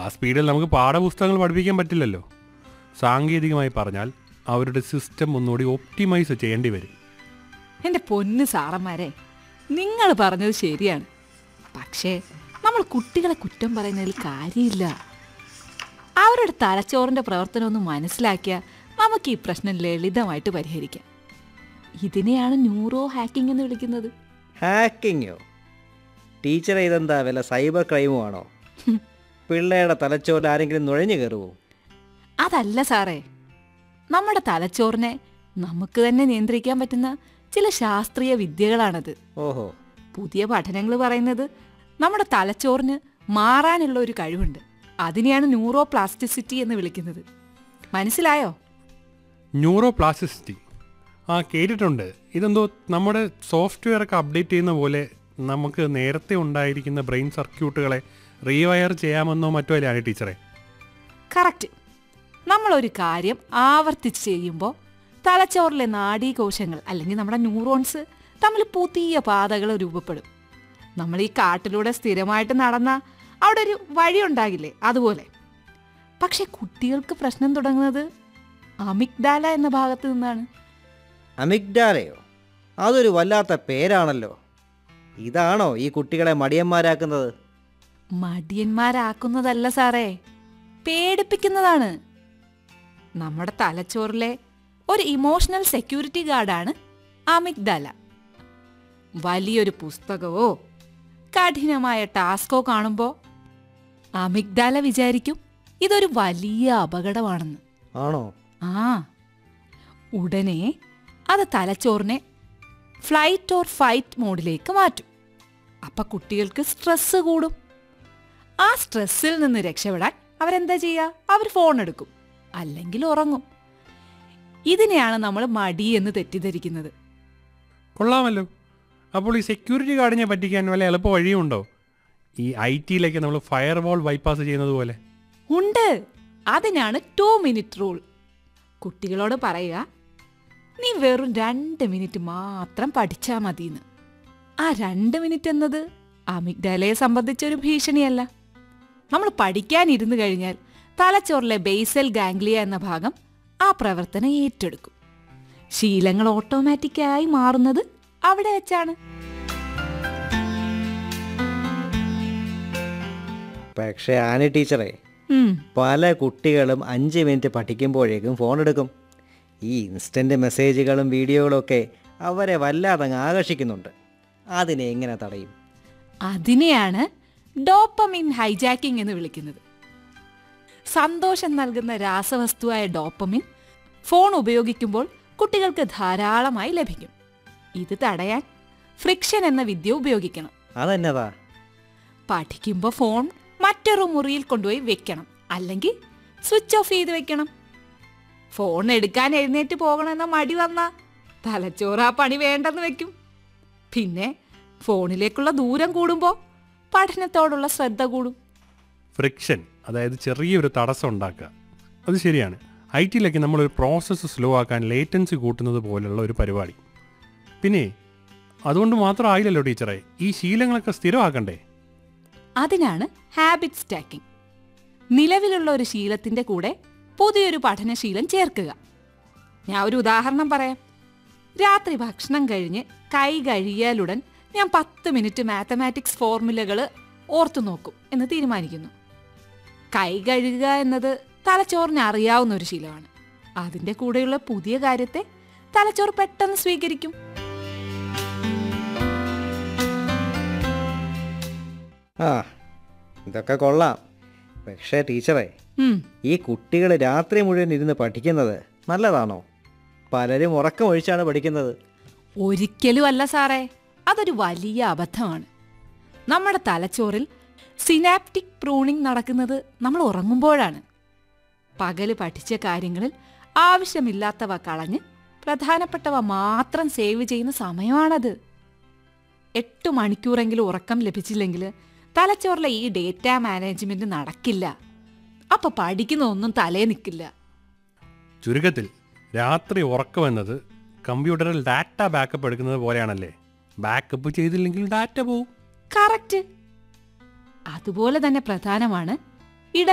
സ്പീഡിൽ നമുക്ക് പാഠപുസ്തകങ്ങൾ പഠിപ്പിക്കാൻ പറ്റില്ലല്ലോ സാങ്കേതികമായി പറഞ്ഞാൽ അവരുടെ സിസ്റ്റം ഒന്നുകൂടി ഒപ്റ്റിമൈസ് ചെയ്യേണ്ടി വരും എൻ്റെ പൊന്ന് സാറന്മാരെ നിങ്ങൾ പറഞ്ഞത് ശരിയാണ് പക്ഷേ നമ്മൾ കുട്ടികളെ കുറ്റം പറയുന്നതിൽ കാര്യമില്ല അവരുടെ തലച്ചോറിൻ്റെ പ്രവർത്തനം ഒന്ന് മനസ്സിലാക്കിയാൽ നമുക്ക് ഈ പ്രശ്നം ലളിതമായിട്ട് പരിഹരിക്കാം ഇതിനെയാണ് ന്യൂറോ ഹാക്കിംഗ് എന്ന് വിളിക്കുന്നത് ഹാക്കിങ്ങോ ടീച്ചറെ ഇതെന്താ വല്ല സൈബർ ക്രൈമോ ആണോ പിള്ളേരുടെ തലച്ചോറിൽ ആരെങ്കിലും നുഴഞ്ഞു കയറുമോ അതല്ല സാറേ നമ്മുടെ തലച്ചോറിനെ നമുക്ക് തന്നെ നിയന്ത്രിക്കാൻ പറ്റുന്ന ചില ശാസ്ത്രീയ വിദ്യകളാണത് ഓഹോ പുതിയ പഠനങ്ങൾ പറയുന്നത് നമ്മുടെ തലച്ചോറിന് മാറാനുള്ള ഒരു കഴിവുണ്ട് അതിനെയാണ് ന്യൂറോ പ്ലാസ്റ്റിസിറ്റി എന്ന് വിളിക്കുന്നത് മനസ്സിലായോ ന്യൂറോ പ്ലാസ്റ്റിസിറ്റി ആ കേട്ടിട്ടുണ്ട് ഇതെന്തോ നമ്മുടെ സോഫ്റ്റ്വെയർ ഒക്കെ അപ്ഡേറ്റ് ചെയ്യുന്ന പോലെ നമുക്ക് നേരത്തെ ഉണ്ടായിരിക്കുന്ന ബ്രെയിൻ സർക്യൂട്ടുകളെ റീവയർ ചെയ്യാമെന്നോ മറ്റോ അല്ലേ ടീച്ചറെ കറക്റ്റ് നമ്മളൊരു കാര്യം ആവർത്തിച്ച് ചെയ്യുമ്പോൾ തലച്ചോറിലെ നാഡീകോശങ്ങൾ അല്ലെങ്കിൽ നമ്മുടെ ന്യൂറോൺസ് തമ്മിൽ പുതിയ പാതകൾ രൂപപ്പെടും നമ്മൾ ഈ കാട്ടിലൂടെ സ്ഥിരമായിട്ട് നടന്ന അവിടെ ഒരു വഴി ഉണ്ടാകില്ലേ അതുപോലെ പക്ഷെ കുട്ടികൾക്ക് പ്രശ്നം തുടങ്ങുന്നത് അമിഗ്ഡാല എന്ന ഭാഗത്ത് നിന്നാണ് അമിഗ്ഡാലയോ അതൊരു വല്ലാത്ത പേരാണല്ലോ ഇതാണോ ഈ കുട്ടികളെ മടിയന്മാരാക്കുന്നത് മടിയന്മാരാക്കുന്നതല്ല സാറേ പേടിപ്പിക്കുന്നതാണ് നമ്മുടെ തലച്ചോറിലെ ഒരു ഇമോഷണൽ സെക്യൂരിറ്റി ഗാർഡാണ് അമിഗ്ഡാല വലിയൊരു പുസ്തകമോ കഠിനമായ ടാസ്കോ കാണുമ്പോൾ അമിഗ്ഡാല വിചാരിക്കും ഇതൊരു വലിയ അപകടമാണെന്ന് ആണോ ആ ഉടനെ അത് തലച്ചോറിനെ ഫ്ലൈറ്റ് ഓർ ഫൈറ്റ് മോഡിലേക്ക് മാറ്റും അപ്പൊ കുട്ടികൾക്ക് സ്ട്രെസ് കൂടും ആ സ്ട്രെസ്സിൽ നിന്ന് രക്ഷപ്പെടാൻ അവരെന്താ ചെയ്യുക അവർ ഫോൺ എടുക്കും അല്ലെങ്കിൽ ഉറങ്ങും ഇതിനെയാണ് നമ്മൾ മടി എന്ന് തെറ്റിദ്ധരിക്കുന്നത് കൊള്ളാമല്ലോ അപ്പോൾ ഈ സെക്യൂരിറ്റി ഗാർഡിനെ പറ്റിക്കാൻ വല്ല എളുപ്പ വഴിയുണ്ടോ ഈ ഐ ടിയിലേക്ക് നമ്മൾ ഫയർ വാൾ ബൈപ്പാസ് ചെയ്യുന്നത് പോലെ ഉണ്ട് അതിനാണ് ടു മിനിറ്റ് റൂൾ കുട്ടികളോട് പറയുക നീ വെറും രണ്ട് മിനിറ്റ് മാത്രം പഠിച്ചാൽ മതിയെന്ന് ആ രണ്ട് മിനിറ്റ് എന്നത് അമിഗ്ഡലയെ സംബന്ധിച്ചൊരു ഭീഷണിയല്ല നമ്മൾ പഠിക്കാനിരുന്നു കഴിഞ്ഞാൽ തലച്ചോറിലെ ബേസൽ ഗാംഗ്ലിയ എന്ന ഭാഗം ആ പ്രവർത്തനം ഏറ്റെടുക്കും ശീലങ്ങൾ ഓട്ടോമാറ്റിക്കായി മാറുന്നത് അവിടെ വെച്ചാണ് പക്ഷേ ആനി ടീച്ചറെ ഉം പല കുട്ടികളും അഞ്ച് മിനിറ്റ് പഠിക്കുമ്പോഴേക്കും ഫോൺ എടുക്കും ഈ ഇൻസ്റ്റൻറ്റ് മെസ്സേജുകളും വീഡിയോകളും ഒക്കെ അവരെ വല്ലാതെ അങ്ങ് ആകർഷിക്കുന്നുണ്ട് അതിനെ എങ്ങനെ തടയും അതിനെയാണ് ഡോപ്പമിൻ ഹൈജാക്കിംഗ് എന്ന് വിളിക്കുന്നത് സന്തോഷം നൽകുന്ന രാസവസ്തുവായ ഡോപ്പമിൻ ഫോൺ ഉപയോഗിക്കുമ്പോൾ കുട്ടികൾക്ക് ധാരാളമായി ലഭിക്കും ഇത് തടയാൻ ഫ്രിക്ഷൻ എന്ന വിദ്യ ഉപയോഗിക്കണം അതെന്നതാ പഠിക്കുമ്പോൾ ഫോൺ മറ്റൊരു മുറിയിൽ കൊണ്ടുപോയി വെക്കണം അല്ലെങ്കിൽ സ്വിച്ച് ഓഫ് ചെയ്ത് വെക്കണം ഫോൺ എടുക്കാൻ എഴുന്നേറ്റ് പോകണമെന്ന മടി വന്നാ തലച്ചോറ് ആ പണി വേണ്ടെന്ന് വെക്കും പിന്നെ ഫോണിലേക്കുള്ള ദൂരം കൂടുമ്പോൾ പഠനത്തോടുള്ള ശ്രദ്ധ കൂടും ഫ്രിക്ഷൻ അതായത് ചെറിയൊരു തടസ്സം ഉണ്ടാക്കുക അത് ശരിയാണ് ഐ ടിയിലൊക്കെ നമ്മളൊരു പ്രോസസ്സ് സ്ലോ ആക്കാൻ ലേറ്റൻസി കൂട്ടുന്നത് പോലുള്ള ഒരു പരിപാടി പിന്നെ അതുകൊണ്ട് മാത്രം ആയില്ലല്ലോ ടീച്ചറെ ഈ ശീലങ്ങളൊക്കെ സ്ഥിരമാക്കണ്ടേ അതിനാണ് ഹാബിറ്റ് സ്റ്റാക്കിംഗ് നിലവിലുള്ള ഒരു ശീലത്തിന്റെ കൂടെ പുതിയൊരു പഠനശീലം ചേർക്കുക ഞാൻ ഒരു ഉദാഹരണം പറയാം രാത്രി ഭക്ഷണം കഴിഞ്ഞ് കൈ കഴുകിയാലുടൻ ഞാൻ പത്ത് മിനിറ്റ് മാത്തമാറ്റിക്സ് ഫോർമുലകൾ ഓർത്തു നോക്കും എന്ന് തീരുമാനിക്കുന്നു കൈ കഴുകുക എന്നത് തലച്ചോറിന് അറിയാവുന്ന ഒരു ശീലമാണ് അതിന്റെ കൂടെയുള്ള പുതിയ കാര്യത്തെ തലച്ചോറ് പെട്ടെന്ന് സ്വീകരിക്കും ആ ഇതൊക്കെ കൊള്ളാം പക്ഷേ ടീച്ചറെ ഉം ഈ കുട്ടികൾ രാത്രി മുഴുവൻ ഇരുന്ന് പഠിക്കുന്നത് നല്ലതാണോ പലരും ഉറക്കം ഒഴിച്ചാണ് പഠിക്കുന്നത് ഒരിക്കലും അല്ല സാറേ അതൊരു വലിയ അബദ്ധമാണ് നമ്മുടെ തലച്ചോറിൽ സിനാപ്റ്റിക് പ്രൂണിംഗ് നടക്കുന്നത് നമ്മൾ ഉറങ്ങുമ്പോഴാണ് പകല് പഠിച്ച കാര്യങ്ങളിൽ ആവശ്യമില്ലാത്തവ കളഞ്ഞ് പ്രധാനപ്പെട്ടവ മാത്രം സേവ് ചെയ്യുന്ന സമയമാണത് എട്ട് മണിക്കൂറെങ്കിലും ഉറക്കം ലഭിച്ചില്ലെങ്കിൽ തലച്ചോറിലെ ഈ ഡേറ്റ മാനേജ്മെന്റ് നടക്കില്ല അപ്പൊ പഠിക്കുന്നതൊന്നും തലേ നിൽക്കില്ല ചുരുക്കത്തിൽ രാത്രി ഉറക്കമെന്നത് കമ്പ്യൂട്ടറിൽ ഡാറ്റ ബാക്കപ്പ് എടുക്കുന്നത് പോലെയാണല്ലേ ബാക്കപ്പ് ചെയ്തില്ലെങ്കിൽ ഡാറ്റ പോവും കറക്റ്റ് അതുപോലെ തന്നെ പ്രധാനമാണ്